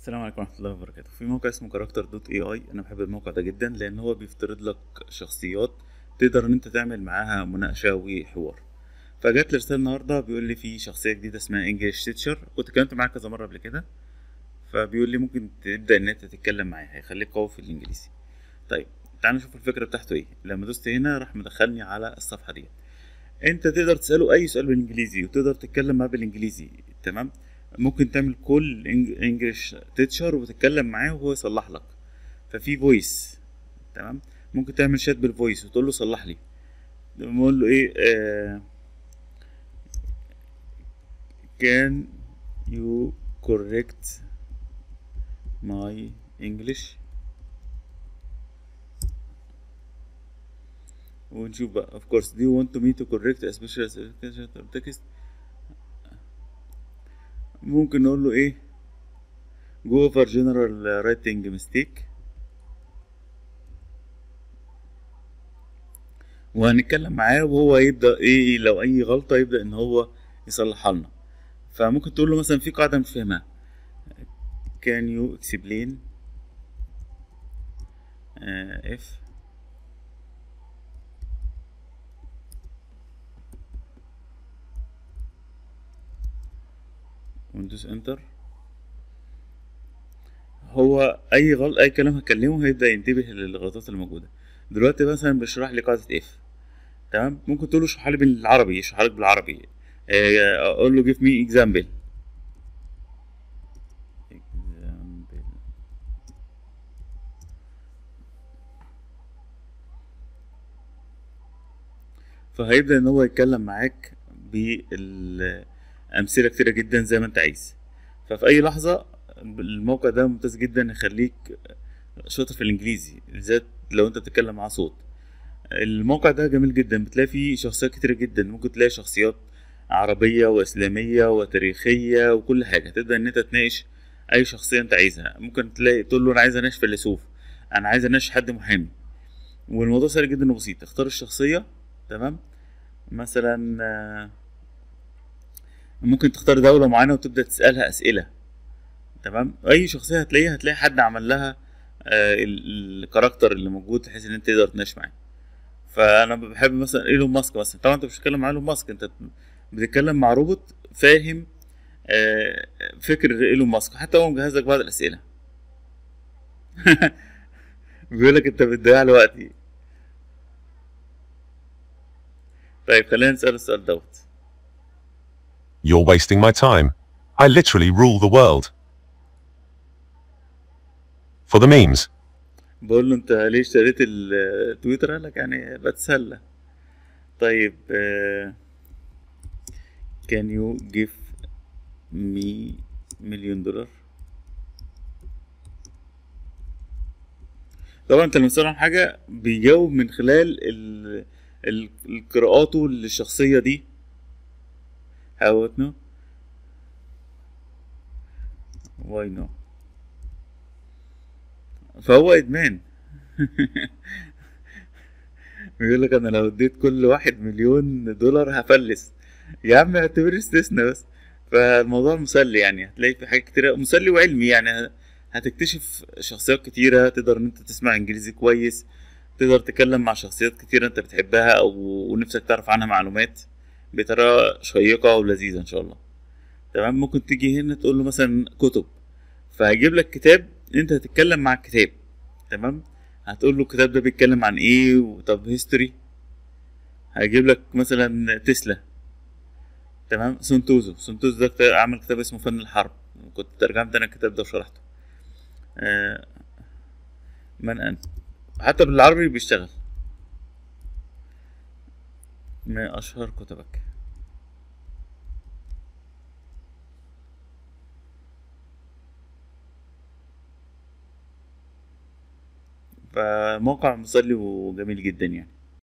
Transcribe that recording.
السلام عليكم ورحمة الله وبركاته في موقع اسمه كاركتر دوت اي اي انا بحب الموقع ده جدا لان هو بيفترض لك شخصيات تقدر ان انت تعمل معاها مناقشة وحوار فجات لي رسالة النهاردة بيقول لي في شخصية جديدة اسمها انجلش تيتشر كنت اتكلمت معاه كذا مرة قبل كده فبيقول لي ممكن تبدأ ان انت تتكلم معاه هيخليك قوي في الانجليزي طيب تعال نشوف الفكرة بتاعته ايه لما دوست هنا راح مدخلني على الصفحة دي انت تقدر تسأله اي سؤال بالانجليزي وتقدر تتكلم معاه بالانجليزي تمام ممكن تعمل كل انجلش تيتشر وتتكلم معاه وهو يصلح لك ففي فويس تمام ممكن تعمل شات بالفويس وتقول له صلح لي بقول له ايه آه can you correct my English ونشوف بقى of course do you want me to correct a special specification of text ممكن نقول له ايه go over general writing mistake وهنتكلم معاه وهو يبدأ ايه لو اي غلطة يبدأ ان هو يصلحها لنا فممكن تقول له مثلا في قاعدة مش فاهمها can you explain uh, if وندوس انتر هو اي غلط اي كلام هكلمه هيبدا ينتبه للغلطات الموجوده دلوقتي مثلا بيشرح لي قاعده اف تمام ممكن تقول له اشرحها لي بالعربي يشرحها لك بالعربي اقول له give me example example فهيبدا ان هو يتكلم معاك بالامثله كتيره جدا زي ما انت عايز ففي اي لحظه الموقع ده ممتاز جدا يخليك شاطر في الانجليزي بالذات لو انت بتتكلم مع صوت الموقع ده جميل جدا بتلاقي فيه شخصيات كتيرة جدا ممكن تلاقي شخصيات عربية وإسلامية وتاريخية وكل حاجة تقدر إن أنت تناقش أي شخصية أنت عايزها ممكن تلاقي تقول له أنا عايز أناقش فيلسوف أنا عايز أناقش حد محامي والموضوع سهل جدا وبسيط اختار الشخصية تمام مثلا ممكن تختار دولة معينة وتبدأ تسألها أسئلة تمام أي شخصية هتلاقيها هتلاقي حد عمل لها الكاركتر اللي موجود بحيث إن أنت تقدر تناقش معاه فانا بحب مثلا ايلون ماسك مثلا طبعا انت مش بتتكلم مع ايلون ماسك انت بتتكلم مع روبوت فاهم فكر ايلون ماسك حتى هو مجهز لك بعض الاسئله بيقول لك انت بتضيع لي وقتي طيب خلينا نسال السؤال دوت You're wasting my time. I literally rule the world. For the memes. بقول له انت ليه اشتريت التويتر قال لك يعني بتسلى طيب can you give me مليون دولار طبعا انت لما تسأل عن حاجة بيجاوب من خلال ال... ال... قراءاته للشخصية دي how no why no فهو ادمان بيقول لك انا لو اديت كل واحد مليون دولار هفلس يا عم اعتبر استثناء بس فالموضوع مسلي يعني هتلاقي في حاجات كتيرة مسلي وعلمي يعني هتكتشف شخصيات كتيرة تقدر ان انت تسمع انجليزي كويس تقدر تتكلم مع شخصيات كتيرة انت بتحبها او ونفسك تعرف عنها معلومات بطريقة شيقة ولذيذة ان شاء الله تمام ممكن تيجي هنا تقول له مثلا كتب فهيجيب لك كتاب انت هتتكلم مع الكتاب تمام هتقول له الكتاب ده بيتكلم عن ايه طب هيستوري هيجيب لك مثلا تسلا تمام سونتوزو سونتوزو ده عمل كتاب اسمه فن الحرب كنت ترجمت انا الكتاب ده وشرحته آه من انت حتى بالعربي بيشتغل ما اشهر كتبك فموقع مسلي وجميل جدا يعني